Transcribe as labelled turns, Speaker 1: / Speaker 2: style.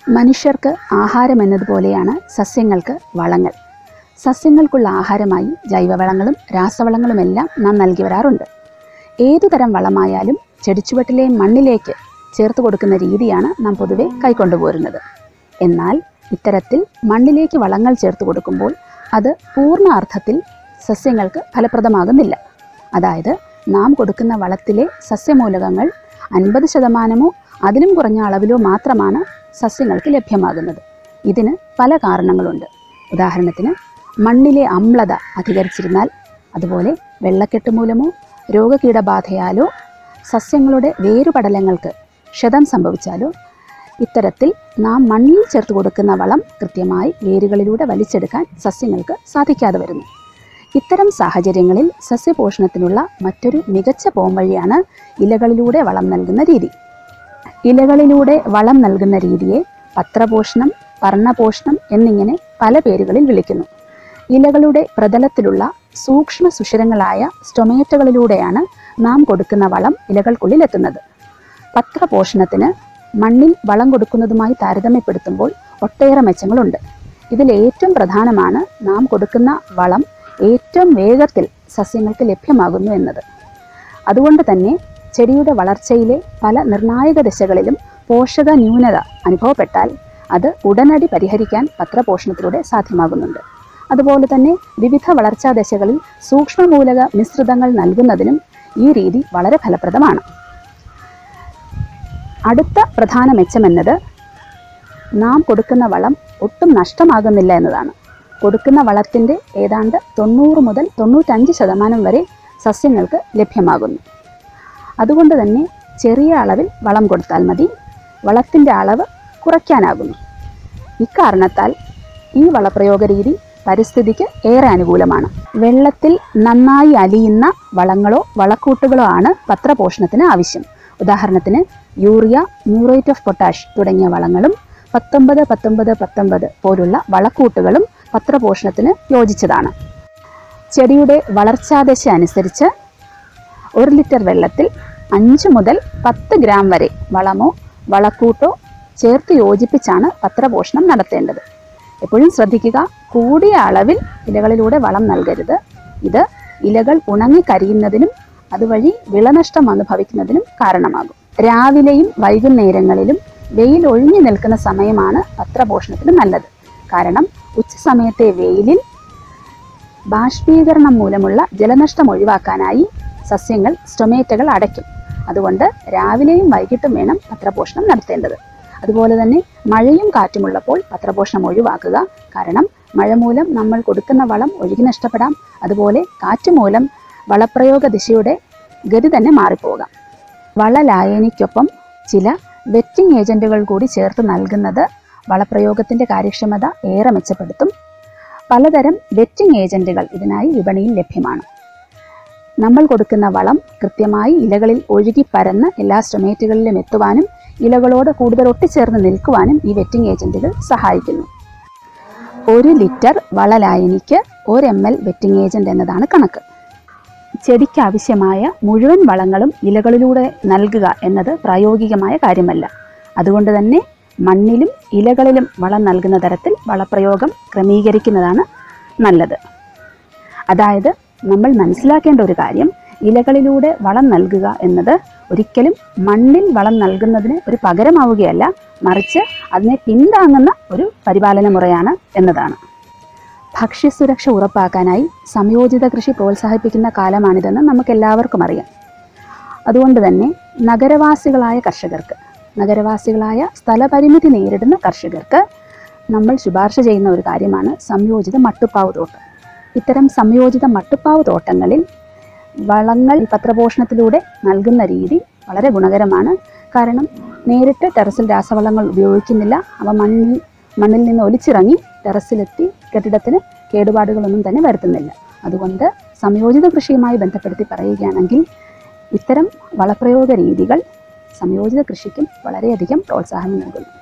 Speaker 1: മനുഷ്യർക്ക് ആഹാരം എന്നതുപോലെയാണ് സസ്യങ്ങൾക്ക് വളങ്ങൾ സസ്യങ്ങൾക്കുള്ള ആഹാരമായി ജൈവവളങ്ങളും രാസവളങ്ങളുമെല്ലാം നാം നൽകി വരാറുണ്ട് ഏതുതരം വളമായാലും ചെടിച്ചുവട്ടിലെ മണ്ണിലേക്ക് ചേർത്ത് കൊടുക്കുന്ന രീതിയാണ് നാം പൊതുവെ കൈക്കൊണ്ടുപോരുന്നത് എന്നാൽ ഇത്തരത്തിൽ മണ്ണിലേക്ക് വളങ്ങൾ ചേർത്ത് കൊടുക്കുമ്പോൾ അത് പൂർണ്ണ അർത്ഥത്തിൽ സസ്യങ്ങൾക്ക് ഫലപ്രദമാകുന്നില്ല അതായത് നാം കൊടുക്കുന്ന വളത്തിലെ സസ്യമൂലകങ്ങൾ അൻപത് ശതമാനമോ അതിലും കുറഞ്ഞ അളവിലോ മാത്രമാണ് സസ്യങ്ങൾക്ക് ലഭ്യമാകുന്നത് ഇതിന് പല കാരണങ്ങളുണ്ട് ഉദാഹരണത്തിന് മണ്ണിലെ അമ്ലത അധികരിച്ചിരുന്നാൽ അതുപോലെ വെള്ളക്കെട്ട് മൂലമോ രോഗകീടബാധയാലോ സസ്യങ്ങളുടെ വേരുപടലങ്ങൾക്ക് ക്ഷതം സംഭവിച്ചാലോ ഇത്തരത്തിൽ നാം മണ്ണിൽ ചേർത്ത് കൊടുക്കുന്ന വളം കൃത്യമായി വേരുകളിലൂടെ വലിച്ചെടുക്കാൻ സസ്യങ്ങൾക്ക് സാധിക്കാതെ വരുന്നു ഇത്തരം സാഹചര്യങ്ങളിൽ സസ്യപോഷണത്തിനുള്ള മറ്റൊരു മികച്ച പോംവഴിയാണ് ഇലകളിലൂടെ വളം നൽകുന്ന രീതി ഇലകളിലൂടെ വളം നൽകുന്ന രീതിയെ പത്രപോഷണം വർണ്ണപോഷണം എന്നിങ്ങനെ പല പേരുകളിൽ വിളിക്കുന്നു ഇലകളുടെ പ്രതലത്തിലുള്ള സൂക്ഷ്മ സുഷിരങ്ങളായ സ്റ്റൊമേറ്റകളിലൂടെയാണ് നാം കൊടുക്കുന്ന വളം ഇലകൾക്കുള്ളിൽ എത്തുന്നത് പത്രപോഷണത്തിന് മണ്ണിൽ വളം കൊടുക്കുന്നതുമായി താരതമ്യപ്പെടുത്തുമ്പോൾ ഒട്ടേറെ മെച്ചങ്ങളുണ്ട് ഇതിൽ ഏറ്റവും പ്രധാനമാണ് നാം കൊടുക്കുന്ന വളം ഏറ്റവും വേഗത്തിൽ സസ്യങ്ങൾക്ക് ലഭ്യമാകുന്നു എന്നത് അതുകൊണ്ട് തന്നെ ചെടിയുടെ വളർച്ചയിലെ പല നിർണായക ദശകളിലും പോഷക ന്യൂനത അനുഭവപ്പെട്ടാൽ അത് ഉടനടി പരിഹരിക്കാൻ പത്രപോഷണത്തിലൂടെ സാധ്യമാകുന്നുണ്ട് അതുപോലെ തന്നെ വിവിധ വളർച്ചാ ദശകളിൽ സൂക്ഷ്മമൂലക മിശ്രിതങ്ങൾ നൽകുന്നതിനും ഈ രീതി വളരെ ഫലപ്രദമാണ് അടുത്ത പ്രധാന മെച്ചമെന്നത് നാം കൊടുക്കുന്ന വളം ഒട്ടും നഷ്ടമാകുന്നില്ല എന്നതാണ് കൊടുക്കുന്ന വളത്തിൻ്റെ ഏതാണ്ട് തൊണ്ണൂറ് മുതൽ തൊണ്ണൂറ്റഞ്ച് ശതമാനം വരെ സസ്യങ്ങൾക്ക് ലഭ്യമാകുന്നു അതുകൊണ്ട് തന്നെ ചെറിയ അളവിൽ വളം കൊടുത്താൽ മതി വളത്തിൻ്റെ അളവ് കുറയ്ക്കാനാകുന്നു ഇക്കാരണത്താൽ ഈ വളപ്രയോഗ രീതി പരിസ്ഥിതിക്ക് ഏറെ അനുകൂലമാണ് വെള്ളത്തിൽ നന്നായി അലിയുന്ന വളങ്ങളോ വളക്കൂട്ടുകളോ ആണ് പത്രപോഷണത്തിന് ആവശ്യം ഉദാഹരണത്തിന് യൂറിയ മ്യൂറേറ്റ് ഓഫ് പൊട്ടാഷ് തുടങ്ങിയ വളങ്ങളും പത്തൊമ്പത് പത്തൊമ്പത് പത്തൊമ്പത് പോലുള്ള വളക്കൂട്ടുകളും പത്രപോഷണത്തിന് യോജിച്ചതാണ് ചെടിയുടെ വളർച്ചാദശ അനുസരിച്ച് ഒരു ലിറ്റർ വെള്ളത്തിൽ അഞ്ച് മുതൽ പത്ത് ഗ്രാം വരെ വളമോ വളക്കൂട്ടോ ചേർത്ത് യോജിപ്പിച്ചാണ് പത്രപോഷണം നടത്തേണ്ടത് എപ്പോഴും ശ്രദ്ധിക്കുക കൂടിയ അളവിൽ ഇലകളിലൂടെ വളം നൽകരുത് ഇത് ഇലകൾ ഉണങ്ങിക്കരിയുന്നതിനും അതുവഴി വിളനഷ്ടം അനുഭവിക്കുന്നതിനും കാരണമാകും രാവിലെയും വൈകുന്നേരങ്ങളിലും വെയിൽ ഒഴിഞ്ഞു നിൽക്കുന്ന സമയമാണ് പത്രപോഷണത്തിന് നല്ലത് കാരണം ഉച്ച സമയത്തെ വെയിലിൽ ബാഷ്പീകരണം മൂലമുള്ള ജലനഷ്ടം ഒഴിവാക്കാനായി സസ്യങ്ങൾ സ്റ്റൊമേറ്റകൾ അടയ്ക്കും അതുകൊണ്ട് രാവിലെയും വൈകിട്ടും വേണം പത്രപോഷണം നടത്തേണ്ടത് അതുപോലെ തന്നെ മഴയും കാറ്റുമുള്ളപ്പോൾ പത്രപോഷണം ഒഴിവാക്കുക കാരണം മഴ മൂലം നമ്മൾ കൊടുക്കുന്ന വളം ഒഴുകി നഷ്ടപ്പെടാം അതുപോലെ കാറ്റ് മൂലം വളപ്രയോഗ ദിശയുടെ ഗതി തന്നെ മാറിപ്പോകാം വളലായനിക്കൊപ്പം ചില വെറ്റിംഗ് ഏജന്റുകൾ കൂടി ചേർത്ത് നൽകുന്നത് വളപ്രയോഗത്തിന്റെ കാര്യക്ഷമത ഏറെ മെച്ചപ്പെടുത്തും പലതരം വെറ്റിംഗ് ഏജന്റുകൾ ഇതിനായി വിപണിയിൽ ലഭ്യമാണ് നമ്മൾ കൊടുക്കുന്ന വളം കൃത്യമായി ഇലകളിൽ ഒഴുകി പരന്ന് എല്ലാ സ്റ്റൊമേറ്റുകളിലും എത്തുവാനും ഇലകളോട് കൂടുതൽ ഒട്ടിച്ചേർന്ന് നിൽക്കുവാനും ഈ വെറ്റിംഗ് ഏജന്റുകൾ സഹായിക്കുന്നു ഒരു ലിറ്റർ വളലായനിക്ക് ഒരു എം എൽ വെറ്റിംഗ് ഏജന്റ് എന്നതാണ് കണക്ക് ചെടിക്ക് ആവശ്യമായ മുഴുവൻ വളങ്ങളും ഇലകളിലൂടെ നൽകുക എന്നത് പ്രായോഗികമായ കാര്യമല്ല അതുകൊണ്ട് തന്നെ മണ്ണിലും ഇലകളിലും വളം നൽകുന്ന തരത്തിൽ വളപ്രയോഗം ക്രമീകരിക്കുന്നതാണ് നല്ലത് അതായത് നമ്മൾ മനസ്സിലാക്കേണ്ട ഒരു കാര്യം ഇലകളിലൂടെ വളം നൽകുക എന്നത് ഒരിക്കലും മണ്ണിൽ വളം നൽകുന്നതിന് ഒരു പകരമാവുകയല്ല മറിച്ച് അതിനെ പിന്താങ്ങുന്ന ഒരു പരിപാലന മുറയാണ് എന്നതാണ് ഭക്ഷ്യസുരക്ഷ ഉറപ്പാക്കാനായി സംയോജിത കൃഷി പ്രോത്സാഹിപ്പിക്കുന്ന കാലമാണിതെന്ന് നമുക്ക് എല്ലാവർക്കും അറിയാം അതുകൊണ്ട് തന്നെ നഗരവാസികളായ കർഷകർക്ക് നഗരവാസികളായ സ്ഥലപരിമിതി നേരിടുന്ന കർഷകർക്ക് നമ്മൾ ശുപാർശ ചെയ്യുന്ന ഒരു കാര്യമാണ് സംയോജിത മട്ടുപ്പാവ് തോട്ടം ഇത്തരം സംയോജിത മട്ടുപ്പാവ് തോട്ടങ്ങളിൽ വളങ്ങൾ പത്രപോഷണത്തിലൂടെ നൽകുന്ന രീതി വളരെ ഗുണകരമാണ് കാരണം നേരിട്ട് ടെറസിൽ രാസവളങ്ങൾ ഉപയോഗിക്കുന്നില്ല അവ മണ്ണിൽ മണ്ണിൽ നിന്ന് ഒലിച്ചിറങ്ങി ടെറസിലെത്തി കെട്ടിടത്തിന് കേടുപാടുകളൊന്നും തന്നെ വരുത്തുന്നില്ല അതുകൊണ്ട് സംയോജിത കൃഷിയുമായി ബന്ധപ്പെടുത്തി പറയുകയാണെങ്കിൽ ഇത്തരം വളപ്രയോഗ രീതികൾ സംയോജിത കൃഷിക്കും വളരെയധികം പ്രോത്സാഹനം നൽകുന്നു